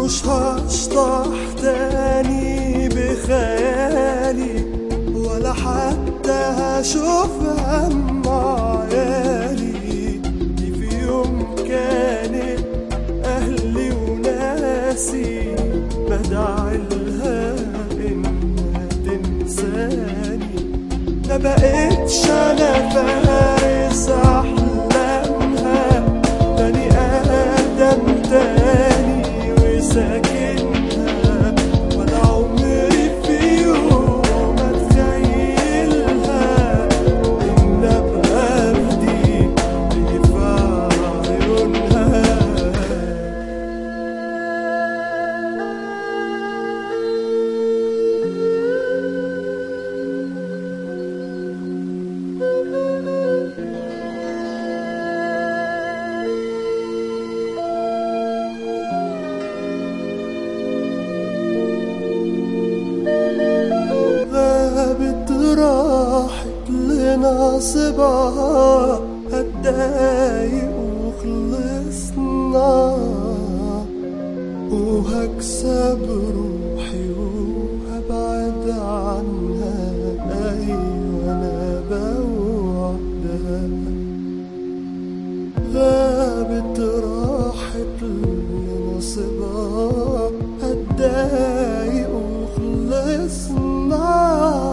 مش هشطح تاني بخيالي ولا حتى هشوفها مع عيالي دي في يوم كانت أهلي وناسي بدعي لها إنها تنساني ما بقتش أنا فارس أحلامها بني آدم تاني وساكنها ولا عمري في يوم أتخيلها إن أبقى بدي في عيونها غابت راحت لناصبها هتضايق وخلصنا وهكسب روحي وهبعد عنها أيوة أنا بوعدها غابت راحت لنصبها هتضايق وخلصنا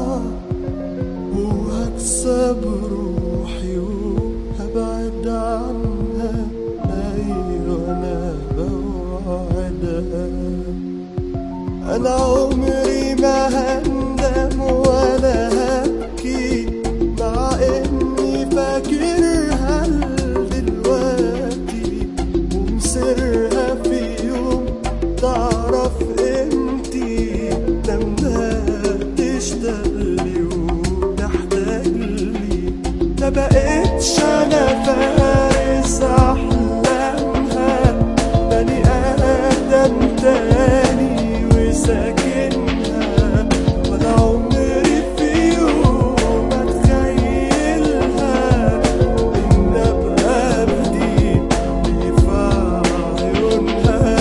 وهكسب روحي وهبعد عنها أيوة أنا بوعدها أنا عمري ما هندم ولا هبكي مع إني فاكرها دلوقتي ومصيرها في يوم تعرف قيمتي لما تشتغلي وتحتاجلي ما بقتش أنا فارس أحلامها بني آدم تاني وساكنها ولا عمري في يوم أتخيلها إن أبقى بدي في عيونها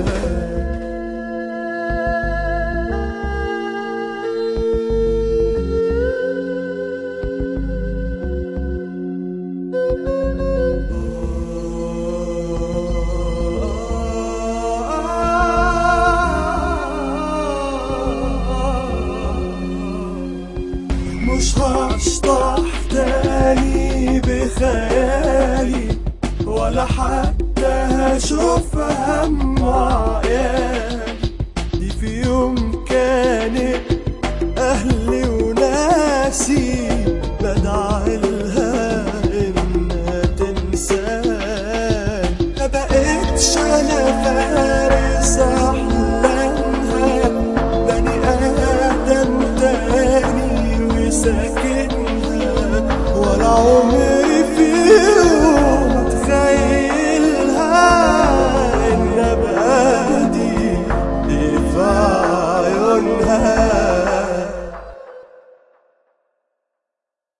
مش هشطح تاني بخيالي ولا حتى هشوفها مع عيالي دي في يوم كانت أهلي وناسي